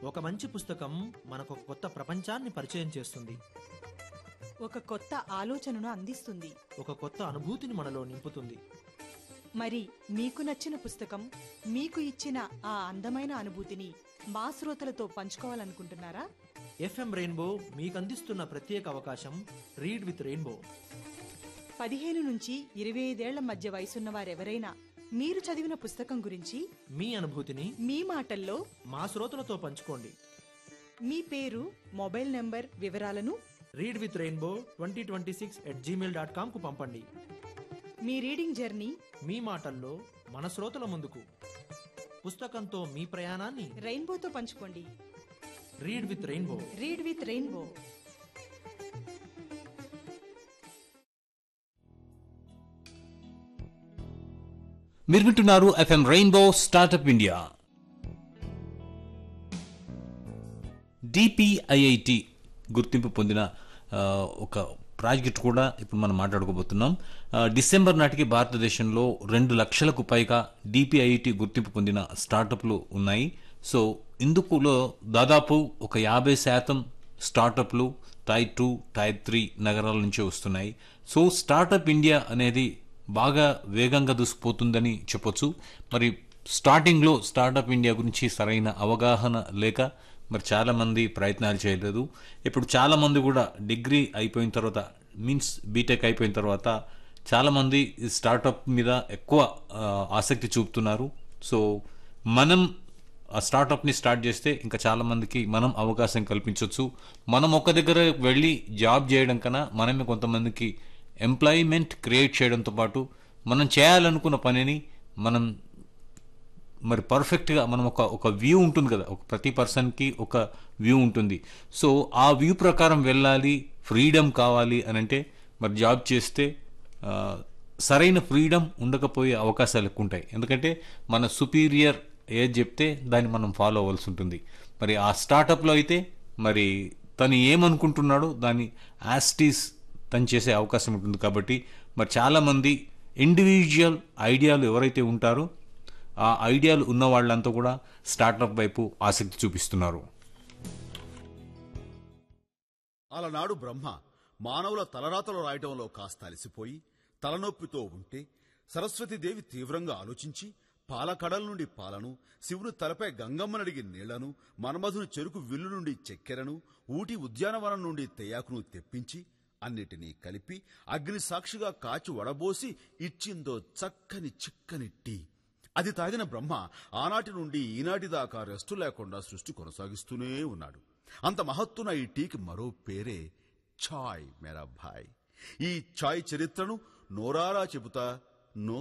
ఒక మంచి పుస్తకం మనకు ఒక కొత్త ప్రపంచాన్ని పరిచయం చేస్తుంది ఒక కొత్త ఆలోచనను అందిస్తుంది ఒక కొత్త అనుభూతిని మనలో నింపుతుంది మరి మీకు నచ్చిన పుస్తకం మీకు ఇచ్చిన ఆ అందమైన అనుభూతిని మా శ్రోతలతో పంచుకోవాలనుకుంటున్నారా ఎఫ్ఎం రెయిన్బో మీకు అందిస్తున్న ప్రత్యేక అవకాశం రీడ్ విత్ రెయిన్బో పదిహేను నుంచి ఇరవై ఐదేళ్ల మధ్య వయసున్న వారెవరైనా మీరు చదివిన పుస్తకం గురించి మీ అనుభూతిని మీ మాటల్లో మా శ్రోతలతో పంచుకోండి మీ పేరు మొబైల్ నంబర్ వివరాలను read with rainbow twenty twenty six at Gmail dot కామ్కు పంపండి మీ రీడింగ్ జర్నీ మీ మాటల్లో మన శ్రోతల ముందుకు పుస్తకంతో మీ ప్రయాణాన్ని రెయిన్బోతో పంచుకోండి read with rainbow read with rainbow మీరు వింటున్నారు FM rainbow startup India DPIIT గుర్తింపు పొందిన ఆ, ఒక ప్రాజెక్ట్ కూడా ఇప్పుడు మనం మాట్లాడుకోబోతున్నాం ఆ, డిసెంబర్ నాటికి భారతదేశంలో రెండు లక్షలకు పైగా డిపిఐటి గుర్తింపు పొందిన స్టార్టప్లు ఉన్నాయి సో ఇందుకులో దాదాపు ఒక యాభై శాతం స్టార్టప్లు టైర్ టూ టైర్ త్రీ నగరాల నుంచి వస్తున్నాయి సో స్టార్టప్ ఇండియా అనేది బాగా వేగంగా దూసుకుపోతుందని చెప్పొచ్చు మరి స్టార్టింగ్లో స్టార్టప్ ఇండియా గురించి సరైన అవగాహన లేక మరి చాలామంది ప్రయత్నాలు చేయలేదు ఇప్పుడు చాలామంది కూడా డిగ్రీ అయిపోయిన తర్వాత మీన్స్ బీటెక్ అయిపోయిన తర్వాత చాలామంది ఈ స్టార్టప్ మీద ఎక్కువ ఆ, ఆసక్తి చూపుతున్నారు సో మనం ఆ స్టార్టప్ని స్టార్ట్ చేస్తే ఇంకా చాలా మందికి మనం అవకాశం కల్పించవచ్చు మనం ఒక దగ్గర వెళ్ళి జాబ్ చేయడం కన్నా మనమే కొంతమందికి ఎంప్లాయ్మెంట్ క్రియేట్ చేయడంతో పాటు మనం చేయాలనుకున్న పనిని మనం మరి పర్ఫెక్ట్గా మనం ఒక ఒక వ్యూ ఉంటుంది కదా ఒక ప్రతి పర్సన్కి ఒక వ్యూ ఉంటుంది సో ఆ వ్యూ ప్రకారం వెళ్ళాలి ఫ్రీడమ్ కావాలి అని అంటే మరి జాబ్ చేస్తే ఆ, సరైన ఫ్రీడమ్ ఉండకపోయే అవకాశాలు ఎక్కువ ఉంటాయి ఎందుకంటే మన సుపీరియర్ ఏది చెప్తే దాన్ని మనం ఫాలో అవ్వాల్సి ఉంటుంది మరి ఆ స్టార్టప్లో అయితే మరి తను ఏమనుకుంటున్నాడో దాన్ని యాస్టీస్ తను చేసే అవకాశం ఉంటుంది కాబట్టి మరి చాలామంది ఇండివిజువల్ ఐడియాలు ఎవరైతే ఉంటారో ఆ ఐడియాలు ఉన్న వాళ్ళంతా కూడా స్టార్టప్ వైపు ఆసక్తి చూపిస్తున్నారు అలనాడు బ్రహ్మ మానవుల తలరాతలు రాయటంలో కాస్త అలసిపోయి తలనొప్పితో ఉంటే సరస్వతీదేవి తీవ్రంగా ఆలోచించి పాలకడల నుండి పాలను శివుని తలపై గంగమ్మనడిగి నీళ్లను మన్మధుని చెరుకు విల్లు నుండి చక్కెరను ఊటి ఉద్యానవనం నుండి తెయాకును తెప్పించి అన్నిటినీ కలిపి అగ్ని సాక్షిగా కాచి వడబోసి ఇచ్చిందో చక్కని చిక్కని టీ అది తాగిన బ్రహ్మ ఆనాటి నుండి ఈనాటి దాకా రెస్టు లేకుండా సృష్టి కొనసాగిస్తూనే ఉన్నాడు అంత మహత్తున ఈ టీకి మరో పేరే ఛాయ్ మేరా భాయ్ ఈ ఛాయ్ చరిత్రను నోరారా చెబుతా నో